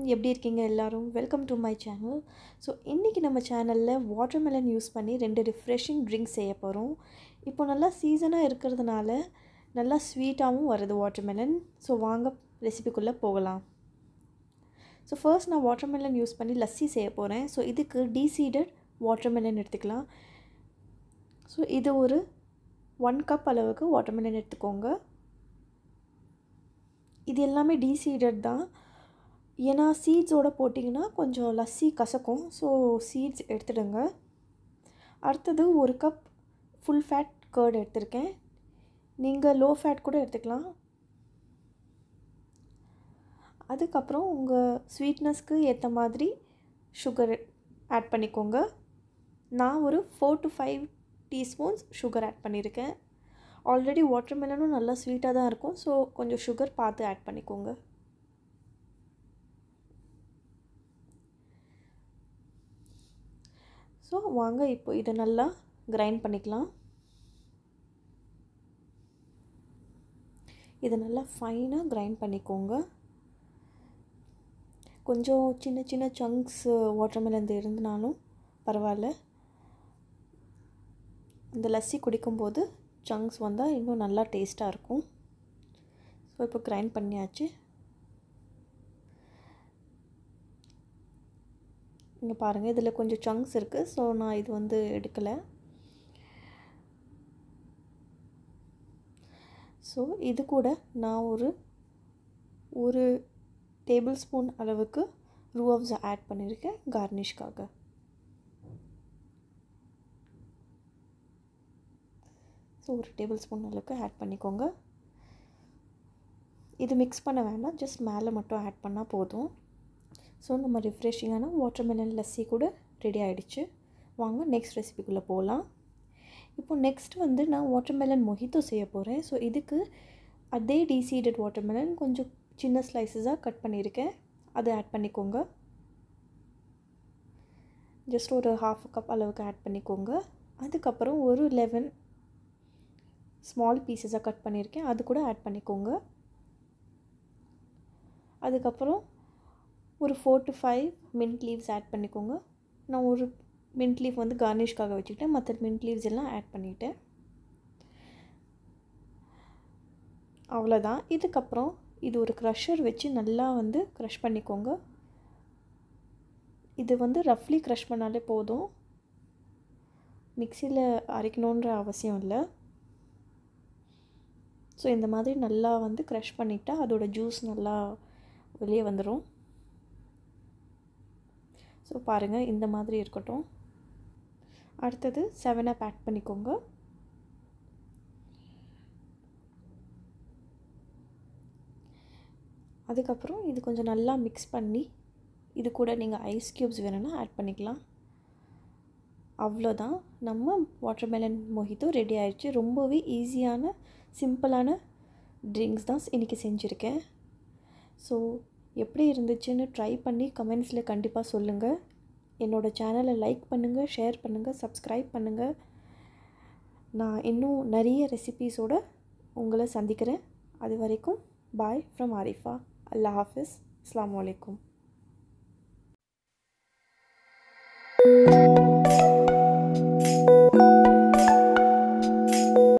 எப்படி இருக்கீங்க எல்லாரும் welcome to my channel so இன்றைக்கி நம்ம சேனலில் வாட்டர்மெலன் யூஸ் பண்ணி ரெண்டு ரிஃப்ரெஷிங் ட்ரிங்க்ஸ் செய்ய போகிறோம் இப்போ நல்லா சீசனாக இருக்கிறதுனால நல்லா ஸ்வீட்டாகவும் வருது வாட்டர்மெலன் ஸோ வாங்க ரெசிபிக்குள்ளே போகலாம் ஸோ ஃபர்ஸ்ட் நான் வாட்டர்மெலன் யூஸ் பண்ணி லஸ்ஸி செய்ய போகிறேன் ஸோ இதுக்கு டீசீடட் வாட்டர்மெலன் எடுத்துக்கலாம் ஸோ இது ஒரு ஒன் கப் அளவுக்கு வாட்டர்மெலன் எடுத்துக்கோங்க இது எல்லாமே டீசீடட் தான் ஏன்னா சீட்ஸோடு போட்டிங்கன்னா கொஞ்சம் லஸ்ஸி கசக்கும் ஸோ சீட்ஸ் எடுத்துடுங்க அடுத்தது ஒரு கப் ஃபுல் ஃபேட் கர்ட் எடுத்திருக்கேன் நீங்கள் லோ ஃபேட் கூட எடுத்துக்கலாம் அதுக்கப்புறம் உங்கள் ஸ்வீட்னஸ்க்கு ஏற்ற மாதிரி சுகர் ஆட் பண்ணிக்கோங்க நான் ஒரு four to five teaspoons sugar add பண்ணியிருக்கேன் ஆல்ரெடி வாட்டர்மெலனும் நல்லா ஸ்வீட்டாக தான் இருக்கும் ஸோ கொஞ்சம் சுகர் பார்த்து ஆட் பண்ணிக்கோங்க ஸோ வாங்க இப்போ இதை நல்லா கிரைண்ட் பண்ணிக்கலாம் இதை நல்லா ஃபைனாக கிரைண்ட் பண்ணிக்கோங்க கொஞ்சம் சின்ன சின்ன சங்க்ஸ் வாட்டர்மெலன் இருந்தாலும் பரவாயில்ல இந்த லஸ்ஸி குடிக்கும்போது சங்க்ஸ் வந்தால் இன்னும் நல்லா டேஸ்ட்டாக இருக்கும் ஸோ இப்போ கிரைண்ட் பண்ணியாச்சு இங்கே பாருங்கள் இதில் கொஞ்சம் சங்க்ஸ் இருக்குது ஸோ நான் இது வந்து எடுக்கலை ஸோ இது கூட நான் ஒரு ஒரு டேபிள் ஸ்பூன் அளவுக்கு ரூஅப்ஸை ஆட் பண்ணியிருக்கேன் கார்னிஷ்காக ஸோ ஒரு டேபிள் ஸ்பூன் அளவுக்கு ஆட் பண்ணிக்கோங்க இது மிக்ஸ் பண்ண வேண்டாம் ஜஸ்ட் மேலே மட்டும் ஆட் பண்ணால் போதும் ஸோ நம்ம ரிஃப்ரெஷிங்கான வாட்டர்மெலன் லஸ்ஸி கூட ரெடி ஆகிடுச்சு வாங்க நெக்ஸ்ட் ரெசிபிக்குள்ளே போகலாம் இப்போ நெக்ஸ்ட் வந்து நான் வாட்டர்மெலன் மொஹித்தோ செய்ய போகிறேன் ஸோ இதுக்கு அதே டீசீடட் வாட்டர்மெலன் கொஞ்சம் சின்ன ஸ்லைசஸாக கட் பண்ணியிருக்கேன் அதை ஆட் பண்ணிக்கோங்க ஜஸ்ட் ஒரு ஹாஃப் கப் அளவுக்கு ஆட் பண்ணிக்கோங்க அதுக்கப்புறம் ஒரு லெவன் ஸ்மால் பீசஸாக கட் பண்ணியிருக்கேன் அது கூட ஆட் பண்ணிக்கோங்க அதுக்கப்புறம் ஒரு four to five mint leaves add பண்ணிக்கோங்க நான் ஒரு மின்ட் லீஃப் வந்து கார்னிஷ்காக வச்சுக்கிட்டேன் மற்ற மின்ட் லீவ்ஸ் எல்லாம் ஆட் பண்ணிவிட்டேன் அவ்வளோதான் இதுக்கப்புறம் இது ஒரு க்ரஷர் வச்சு நல்லா வந்து க்ரஷ் பண்ணிக்கோங்க இது வந்து ரஃப்லி க்ரஷ் பண்ணாலே போதும் மிக்சியில் அரைக்கணுன்ற அவசியம் இல்லை ஸோ இந்த மாதிரி நல்லா வந்து க்ரஷ் பண்ணிட்டால் அதோட ஜூஸ் நல்லா வெளியே வந்துடும் ஸோ பாருங்கள் இந்த மாதிரி இருக்கட்டும் அடுத்தது செவன் அப் ஆட் பண்ணிக்கோங்க அதுக்கப்புறம் இது கொஞ்சம் நல்லா மிக்ஸ் பண்ணி இது கூட நீங்கள் ஐஸ் க்யூப்ஸ் வேணும்னா ஆட் பண்ணிக்கலாம் அவ்வளோதான் நம்ம வாட்டர்மெலன் மொஹித்தோ ரெடி ஆயிடுச்சு ரொம்பவே ஈஸியான சிம்பிளான ட்ரிங்க்ஸ் தான் இன்றைக்கி செஞ்சுருக்கேன் ஸோ எப்படி இருந்துச்சுன்னு ட்ரை பண்ணி கமெண்ட்ஸில் கண்டிப்பாக சொல்லுங்கள் என்னோடய சேனலை லைக் பண்ணுங்கள் ஷேர் பண்ணுங்கள் சப்ஸ்கிரைப் பண்ணுங்கள் நான் இன்னும் நிறைய ரெசிபீஸோடு உங்களை சந்திக்கிறேன் அது வரைக்கும் பாய் ஃப்ரம் ஆரிஃபா அல்லா ஹாஃபிஸ் அஸ்லாம் வலைக்கும்